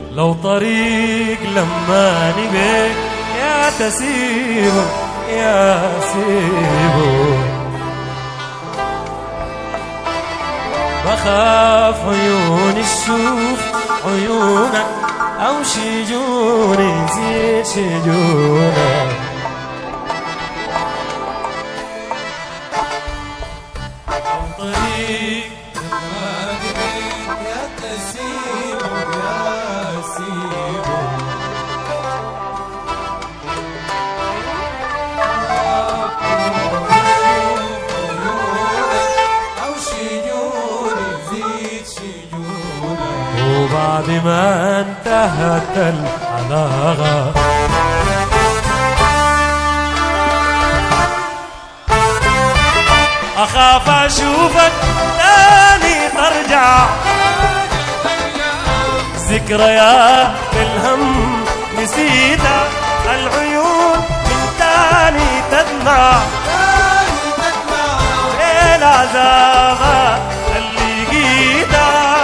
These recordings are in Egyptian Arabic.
لو طريق لما نبيك يا تسيبه يا سيبه بخاف عيوني تشوف عيونك أو شجوني يزيد شجونك طريق يا تسيبه يا سيبه أو شجوني زيد شجونك وبعد ما انتهت العلاقة أخاف أشوفك تاني ترجع ذكريات الهم نسيتها العيون من تاني تدمع ايه العذاب اللي جيتها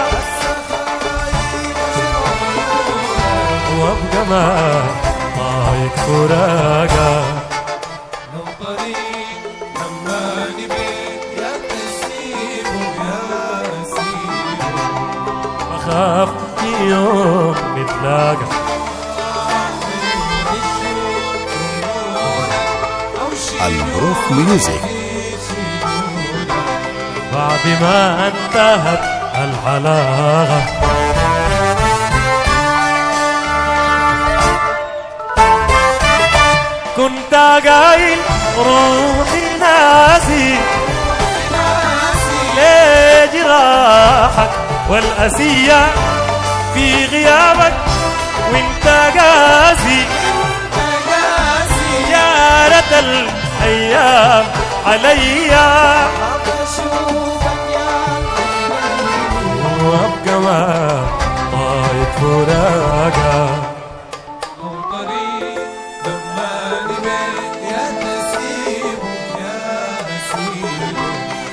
وابقى ما طايق فراقك لو طريق لما نبيك يا تسيبه يا سيبه أخاف يوم نتلاقى أو شجوني البروف ميوزك بعد ما انتهت العلاقة كنت قايل روحي ناسي ليه جراحك والأسية في غيابك وانت قاسي يا ريت الأيام عليا وابقى ما طايق فراقك لو طريق لما نبيك يا تسيبه يا سيبه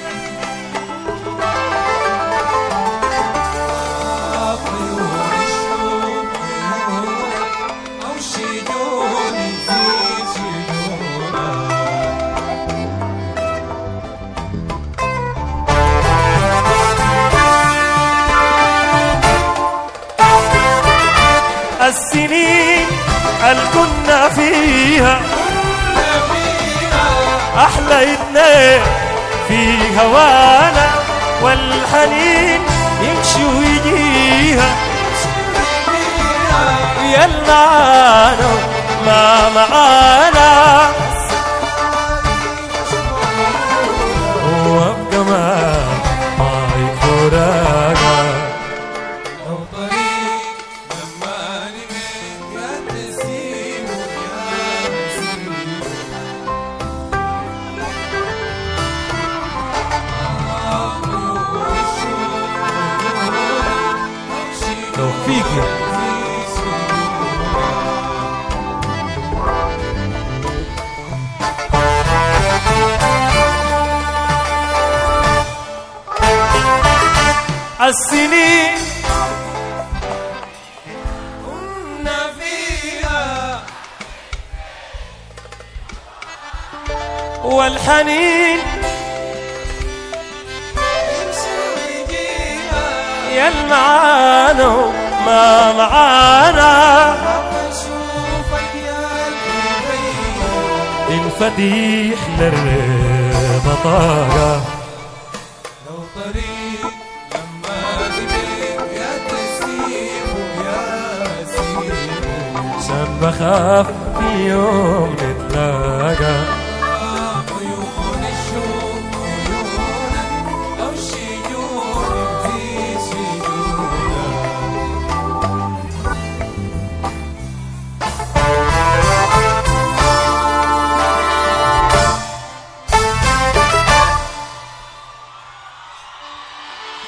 عيون الشوق عيونك أو شجوني زيد شجونك السنين اللي كنا فيها احلى اتنين في هوانا والحنين يمشي ويجيها يلا معانا ما معانا وابقى ما طايق فراقك لو طريق لما نبيك يا تسيبه يا سيبه عيون الشوق عيونك أو شجوني توفيق يا زيد شجونك السنين كنا فيها والحنين يمشي ويجيها يا معانا ما معانا أشوفك يا الغيب انفتيح للرضا طاقة لو طريق لما نبيك يا تسيبه يا سيبه عشان بخاف في يوم نتلاقى